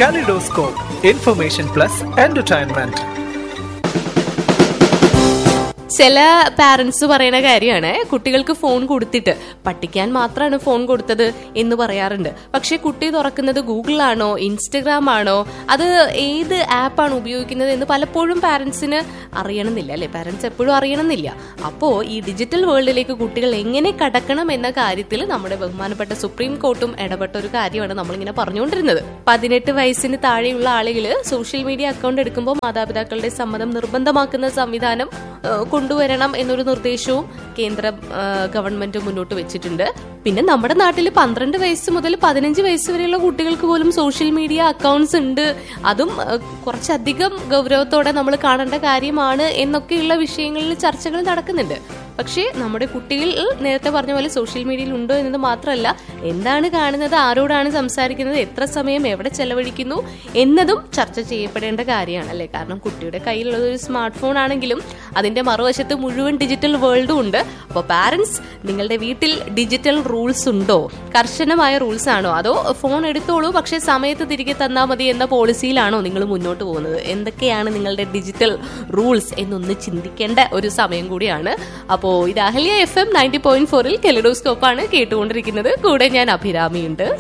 Kaleidoscope, Information Plus Entertainment. ചില parents പറയുന്ന കാര്യമാണ് കുട്ടികൾക്ക് ഫോൺ കൊടുത്തിട്ട് പഠിക്കാൻ മാത്രമാണ് ഫോൺ കൊടുത്തത് എന്ന് പറയാറുണ്ട് പക്ഷെ കുട്ടി തുറക്കുന്നത് ഗൂഗിളാണോ ഇൻസ്റ്റഗ്രാം ആണോ അത് ഏത് ആപ്പാണ് ഉപയോഗിക്കുന്നത് എന്ന് പലപ്പോഴും പാരന്റ്സിന് അറിയണമെന്നില്ല അല്ലെ പാരന്റ്സ് എപ്പോഴും അറിയണമെന്നില്ല അപ്പോ ഈ ഡിജിറ്റൽ വേൾഡിലേക്ക് കുട്ടികൾ എങ്ങനെ കടക്കണം എന്ന കാര്യത്തിൽ നമ്മുടെ ബഹുമാനപ്പെട്ട സുപ്രീം കോർട്ടും ഇടപെട്ട ഒരു കാര്യമാണ് നമ്മളിങ്ങനെ പറഞ്ഞുകൊണ്ടിരുന്നത് പതിനെട്ട് വയസ്സിന് താഴെയുള്ള ആളുകൾ സോഷ്യൽ മീഡിയ അക്കൗണ്ട് എടുക്കുമ്പോൾ മാതാപിതാക്കളുടെ സമ്മതം നിർബന്ധമാക്കുന്ന സംവിധാനം ഏഹ് കൊണ്ടുവരണം എന്നൊരു നിർദ്ദേശവും കേന്ദ്ര ഏഹ് ഗവൺമെന്റ് മുന്നോട്ട് വെച്ചിട്ടുണ്ട് പിന്നെ നമ്മുടെ നാട്ടിൽ പന്ത്രണ്ട് വയസ്സ് മുതൽ പതിനഞ്ച് വയസ്സ് വരെയുള്ള കുട്ടികൾക്ക് പോലും സോഷ്യൽ മീഡിയ അക്കൗണ്ട്സ് ഉണ്ട് അതും ഏഹ് കുറച്ചധികം ഗൗരവത്തോടെ നമ്മൾ കാണേണ്ട കാര്യമാണ് എന്നൊക്കെയുള്ള വിഷയങ്ങളിൽ ചർച്ചകൾ നടക്കുന്നുണ്ട് പക്ഷേ നമ്മുടെ കുട്ടികൾ നേരത്തെ പറഞ്ഞ പോലെ സോഷ്യൽ മീഡിയയിൽ ഉണ്ടോ എന്നത് മാത്രമല്ല എന്താണ് കാണുന്നത് ആരോടാണ് സംസാരിക്കുന്നത് എത്ര സമയം എവിടെ ചെലവഴിക്കുന്നു എന്നതും ചർച്ച ചെയ്യപ്പെടേണ്ട കാര്യമാണ് അല്ലേ കാരണം കുട്ടിയുടെ കയ്യിലുള്ളത് ഒരു സ്മാർട്ട് ഫോൺ ആണെങ്കിലും അതിന്റെ മറുവശത്ത് മുഴുവൻ ഡിജിറ്റൽ വേൾഡും ഉണ്ട് അപ്പോൾ പാരന്റ്സ് നിങ്ങളുടെ വീട്ടിൽ ഡിജിറ്റൽ റൂൾസ് ഉണ്ടോ കർശനമായ റൂൾസ് ആണോ അതോ ഫോൺ എടുത്തോളൂ പക്ഷേ സമയത്ത് തിരികെ തന്നാൽ മതി എന്ന പോളിസിയിലാണോ നിങ്ങൾ മുന്നോട്ട് പോകുന്നത് എന്തൊക്കെയാണ് നിങ്ങളുടെ ഡിജിറ്റൽ റൂൾസ് എന്നൊന്ന് ചിന്തിക്കേണ്ട ഒരു സമയം കൂടിയാണ് അപ്പോൾ ഇത് Ahalya F M ninety point ഫോറിൽ കെലിഡോസ്കോപ്പാണ് കേട്ടുകൊണ്ടിരിക്കുന്നത് കൂടെ ഞാൻ അഭിരാമിയുണ്ട്